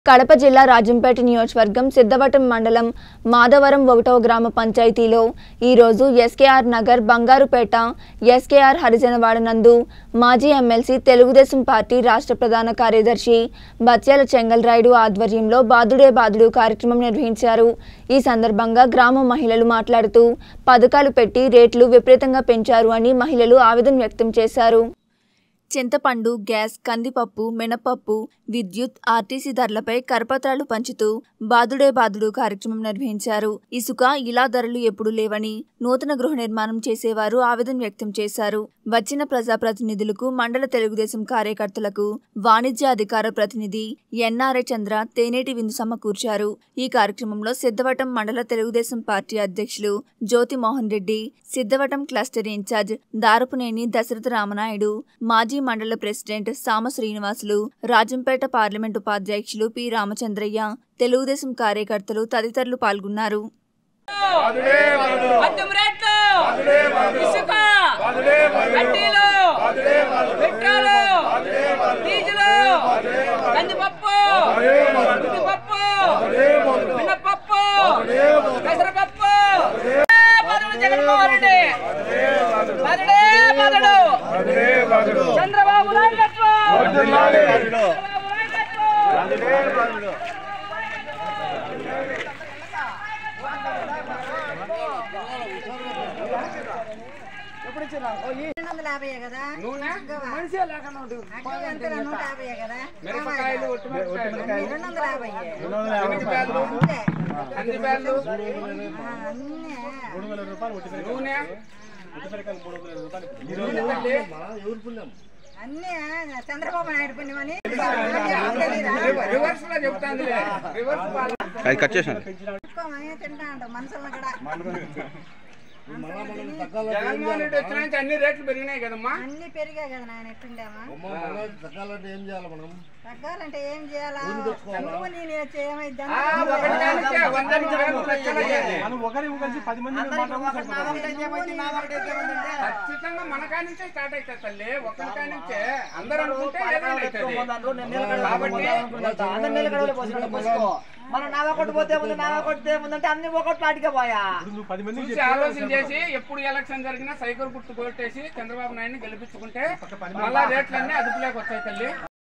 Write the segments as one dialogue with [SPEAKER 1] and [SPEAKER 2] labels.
[SPEAKER 1] కడప జిల్లా రాజంపేట నియోజకవర్గం సిద్ధవటం మండలం మాధవరం ఒకటవ గ్రామ పంచాయతీలో ఈరోజు ఎస్కేఆర్ నగర్ బంగారుపేట ఎస్కేఆర్ హరిజనవాడ నందు మాజీ ఎమ్మెల్సీ తెలుగుదేశం పార్టీ రాష్ట్ర ప్రధాన కార్యదర్శి బత్యాల చెంగల్రాయుడు ఆధ్వర్యంలో బాదుడే బాదుడు కార్యక్రమం నిర్వహించారు ఈ సందర్భంగా గ్రామ మహిళలు మాట్లాడుతూ పథకాలు పెట్టి రేట్లు విపరీతంగా పెంచారు అని మహిళలు ఆవేదన వ్యక్తం చేశారు చింతపండు గ్యాస్ కందిపప్పు మినపప్పు విద్యుత్ ఆర్టీసీ ధరలపై కరపత్రాలు పంచుతూ బాదుడే బాదుడు కార్యక్రమం నిర్వహించారు ఇసుక ఇలా ధరలు ఎప్పుడు లేవని నూతన గృహ నిర్మాణం చేసేవారు ఆవేదన వ్యక్తం చేశారు వచ్చిన ప్రజాప్రతినిధులకు మండల తెలుగుదేశం కార్యకర్తలకు వాణిజ్య అధికార ప్రతినిధి ఎన్ఆర్ఐ చంద్ర తేనేటి విందు సమకూర్చారు ఈ కార్యక్రమంలో సిద్ధవటం మండల తెలుగుదేశం పార్టీ అధ్యక్షులు జ్యోతి మోహన్ రెడ్డి సిద్ధవటం క్లస్టర్ ఇన్ఛార్జ్ దారపునేని దశరథ రామనాయుడు మాజీ మండల ప్రెసిడెంట్ సామ శ్రీనివాసులు రాజంపేట పార్లమెంట్ ఉపాధ్యక్షులు పి రామచంద్రయ్య తెలుగుదేశం కార్యకర్తలు తదితరులు పాల్గొన్నారు
[SPEAKER 2] మద్యం రేట్లు ఇసుక కడ్డీలు పెట్రోలు డీజిల్ కందిపప్పు ఉద్దిపప్పు మినపప్పు పెసరపప్పు బదులు జగన్మోహన్ రెడ్డి బదుడే బదుడు చంద్రబాబు నాయకత్వం చంద్రబాబు నాయకత్వం
[SPEAKER 3] రెండు వందల యాభై కదా అడ్డు ఎంత నూట యాభై కదా
[SPEAKER 2] మిరపకాయలు ఒట్టి మిరపకాయలు
[SPEAKER 3] రెండు వందల యాభై
[SPEAKER 2] కందిబ్యాళ్ళు,
[SPEAKER 3] అంతే
[SPEAKER 2] కందిబ్యాళ్ళు
[SPEAKER 3] ఆ, అన్నీ
[SPEAKER 2] నూనె
[SPEAKER 3] అన్నీ చంద్రబాబు నాయుడు పుణ్యమని
[SPEAKER 2] రివర్స్ లో చెప్తాందిలే రివర్స్ పాలు.
[SPEAKER 4] అది కట్ చేసాను
[SPEAKER 3] పెట్టుకోమని తింటా ఉంటాం మనుషులను కూడా
[SPEAKER 2] జగన్మోహన్ రెడ్డి వచ్చిన నుంచి అన్ని రేట్లు పెరిగినాయి కదమ్మా
[SPEAKER 3] అన్ని పెరిగాయి కదా నాయన ఎట్టుండేమా
[SPEAKER 5] తగ్గాలంటే ఏం చేయాలి మనం
[SPEAKER 3] తగ్గాలంటే ఏం చేయాలా నువ్వు నేను వచ్చి ఏమైంది
[SPEAKER 2] ఆ, ఒకటి కానిచ్చే వంద రూపాయలు లెక్కన చేయాలి. ఖచ్చితంగా మన కానించే స్టార్ట్ అవుతుంది తల్లి ఒకరి కానించే అందరూ అనుకుంటే ఏదైనా అవుతుంది కాబట్టి
[SPEAKER 6] మనం నావా కొట్టు పోతే ముందు నావా కొట్టే ముందంటే అన్ని ఒకటి నాటికే పోయా
[SPEAKER 2] చూసి ఆలోచన చేసి ఎప్పుడు ఎలక్షన్ జరిగినా సైకిల్ గుర్తు కొట్టేసి చంద్రబాబు నాయుడిని గెలిపించుకుంటే మళ్ళా రేట్లన్నీ అదుపులోకి వస్తాయి తల్లి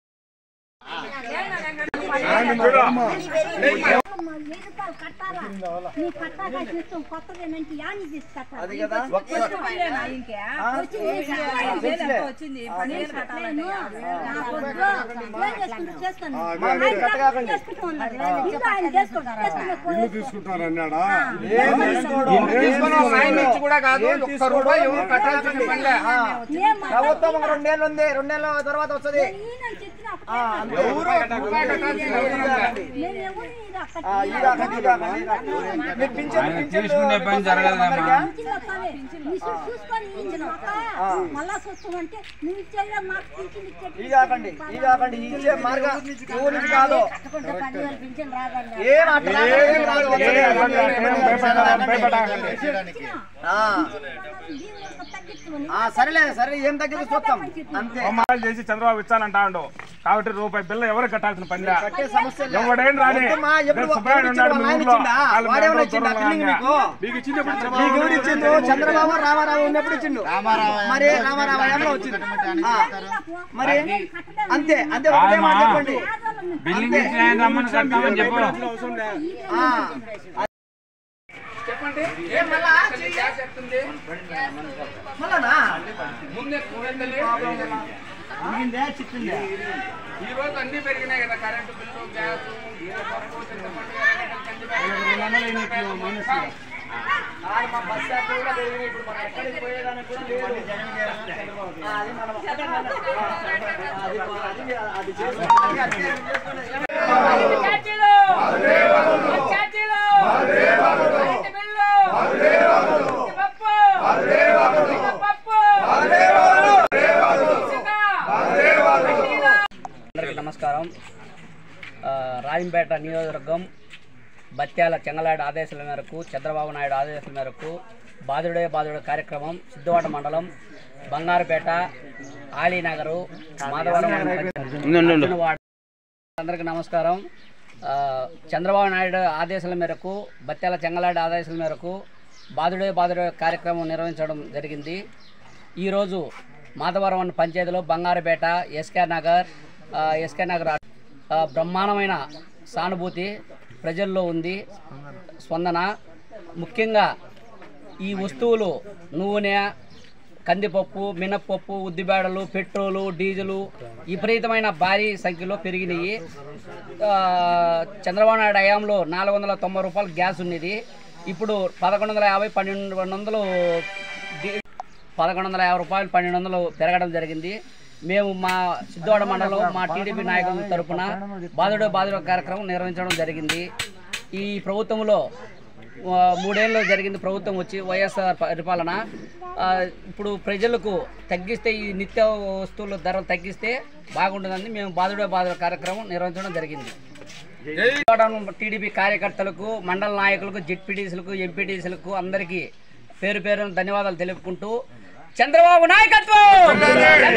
[SPEAKER 7] వెయ్యి రూపాయలు కట్టాలా నీ కట్టాక ఇష్టం కొత్తదేనంటే యాని తీసి కట్టాలి
[SPEAKER 6] అది కదా
[SPEAKER 7] వచ్చింది నేను కట్టలేను. నాకు వద్దు. ఏం చేసుకుంటూ చేసుకోండి.
[SPEAKER 5] ఆ,
[SPEAKER 7] ఆయన
[SPEAKER 5] మీరు
[SPEAKER 7] కట్టలేక చేసుకుంటూ ఉన్నారు. ఇంకా ఆయన చేసుకుంటారు. చేసుకునే
[SPEAKER 5] ఇల్లు తీసుకుంటారు అన్నాడా
[SPEAKER 2] తీసుకున్న ఆయన నుంచి కూడా కాదు ఒక్క రూపాయి ఎవరు కట్టాల్సిన పనిలే
[SPEAKER 7] ఏం మాట?
[SPEAKER 6] ప్రభుత్వం ఒక రెండేళ్ళు ఉంది రెండేళ్ళ తర్వాత వస్తుంది
[SPEAKER 7] ఈయనని చెప్పిన
[SPEAKER 6] ఆ,
[SPEAKER 7] ఒకటే మాట.
[SPEAKER 2] రూపాయి కట్టాల్సిన అవసరం లే.
[SPEAKER 7] నేను ఎవరు ఇది అక్కడ
[SPEAKER 6] ఆ, ఈ కాకండి, ఈ కాకండి, ఈ కాకండి. మీరు పింఛన్ తీసుకునే పని జరగదమ్మా
[SPEAKER 7] పింఛన్ వస్తావే. ఇసురు చూసుకొని ఇచ్చిన మళ్ళా చూస్తామంటే నువ్వు ఇచ్చేదే మాకు పింఛన్ ఇచ్చేది
[SPEAKER 6] ఈ కాకండి ఈ కాకండి ఈ ఇచ్చే మార్గం ఊరు నుంచి కాదు
[SPEAKER 7] కట్టుకుంటే పదివేలు పింఛన్ రాదండి
[SPEAKER 6] ఏం అట్లా ఏం రాదు, వస్తుంది. ఆ,
[SPEAKER 7] తగ్గించుకొని
[SPEAKER 6] ఆ, సరేలే సరే ఏం తగ్గింది చూస్తాం అంతే
[SPEAKER 8] అవమానాలు చేసి చంద్రబాబు ఇస్తానంటాడు కాబట్టి రూపాయి బిల్ల ఎవరు కట్టాల్సిన పని లే.
[SPEAKER 6] కట్టే సమస్య లేదు.
[SPEAKER 8] ఎవడైనా రాని
[SPEAKER 6] వద్దమ్మా, ఎప్పుడు
[SPEAKER 8] రేపు సుబ్బారాయుడు
[SPEAKER 6] ఎవరు
[SPEAKER 8] ఉన్నాడు
[SPEAKER 6] ఇచ్చిండు?
[SPEAKER 8] మీ
[SPEAKER 6] ఆయన
[SPEAKER 8] ఊర్లో.
[SPEAKER 6] ఇచ్చిండా?
[SPEAKER 8] వాళ్ళ
[SPEAKER 6] వాడేమన్నా
[SPEAKER 8] మెంబర్
[SPEAKER 6] ఇచ్చిండా?
[SPEAKER 8] దూరంగా
[SPEAKER 6] బిల్డింగ్ మీకు?
[SPEAKER 8] మీకు ఇచ్చినప్పుడు
[SPEAKER 6] మీకు
[SPEAKER 8] చంద్రబాబు
[SPEAKER 6] ఎవరు ఇచ్చిండు చంద్రబాబు రామారావు ఉన్నప్పుడు ఇచ్చిండు మరి రామారావు ఏమో వచ్చింది ఆ, మరి అంతే అంతే ఒకటే మాట చెప్పండి
[SPEAKER 8] బిల్డింగ్ ఇచ్చిన ఆయన రమ్మని కట్టామని చెప్పు
[SPEAKER 6] ఆ,
[SPEAKER 2] చెప్పండి ఏం మళ్ళా తల్లి గ్యాస్ ఎత్తుంది
[SPEAKER 6] మళ్ళానా
[SPEAKER 2] ముందే తల్లి ఈ రోజు అన్ని పెరిగినాయి కదా కరెంటు బిల్లు గ్యాస్ పప్పు, చింతపండు, ఎర్రగడ్డలు, కందిబ్యాళ్ళు.
[SPEAKER 6] ఆడ మా బస్ స్టాప్ కూడా పెరిగినాయి. ఇప్పుడు మనం ఎక్కడికి పోయేదానికి కూడా లేదు. ఆ, అది మనం అది అది అది చేసుకోవాలి. అది చేసుకోవాలి.
[SPEAKER 2] ఛార్జీలు! ఛార్జీలు! Current bill! పప్పు! పప్పు! ఇసుక! కడ్డీలు!
[SPEAKER 9] అందరికీ నమస్కారం ఆ, రాజంపేట నియోజకవర్గం బత్యాల చెంగలాడు ఆదేశాల మేరకు చంద్రబాబు నాయుడు ఆదేశాల మేరకు బాదుడే బాదుడే కార్యక్రమం సిద్ధవాడ మండలం బంగారుపేట ఆలీనగరు మాధవరం
[SPEAKER 4] ఉండు, ఉండు, ఉండు.
[SPEAKER 9] వాడ అందరికీ నమస్కారం ఆ, చంద్రబాబు నాయుడు ఆదేశాల మేరకు బత్యాల చెంగలాడి ఆదేశాల మేరకు బాదుడే బాదుడే కార్యక్రమం నిర్వహించడం జరిగింది ఈరోజు మాధవరం అన్న పంచాయతీలో బంగారుపేట ఎస్కే నగర్ ఆ, ఎస్కే నగర్ ఆ, బ్రహ్మాండమైన సానుభూతి ప్రజల్లో ఉంది స్పందన ముఖ్యంగా ఈ వస్తువులు నూనె కందిపప్పు మినప్పప్పు ఉద్దిబేడలు పెట్రోలు డీజిలు విపరీతమైన భారీ సంఖ్యలో పెరిగినాయి ఆ, చంద్రబాబు నాయుడు హయాంలో నాలుగు వందల తొంభై రూపాయలు గ్యాస్ ఉన్నది ఇప్పుడు పదకొండు వందల యాభై పన్నెండు వందలు డి- పదకొండు వందల యాభై రూపాయలు పన్నెండు వందలు పెరగడం జరిగింది మేము మా సిద్ధవాడ మండలం మా టీడీపీ నాయకుల తరపున బాధుడు బాధుడు కార్యక్రమం నిర్వహించడం జరిగింది ఈ ప్రభుత్వంలో ఆ, మూడేళ్ళు జరిగింది ప్రభుత్వం వచ్చి వైఎస్ఆర్ పరిపాలన ఆ, ఇప్పుడు ప్రజలకు తగ్గిస్తే ఈ నిత్య వస్తువుల ధరలు తగ్గిస్తే బాగుంటుందని మేము బాధుడే బాధుడు కార్యక్రమం నిర్వహించడం జరిగింది టీడీపీ కార్యకర్తలకు మండల నాయకులకు జెడ్పీటీసీలకు ఎంపీటీసీలకు అందరికీ పేరు పేరు ధన్యవాదాలు తెలుపుకుంటూ చంద్రబాబు నాయకత్వం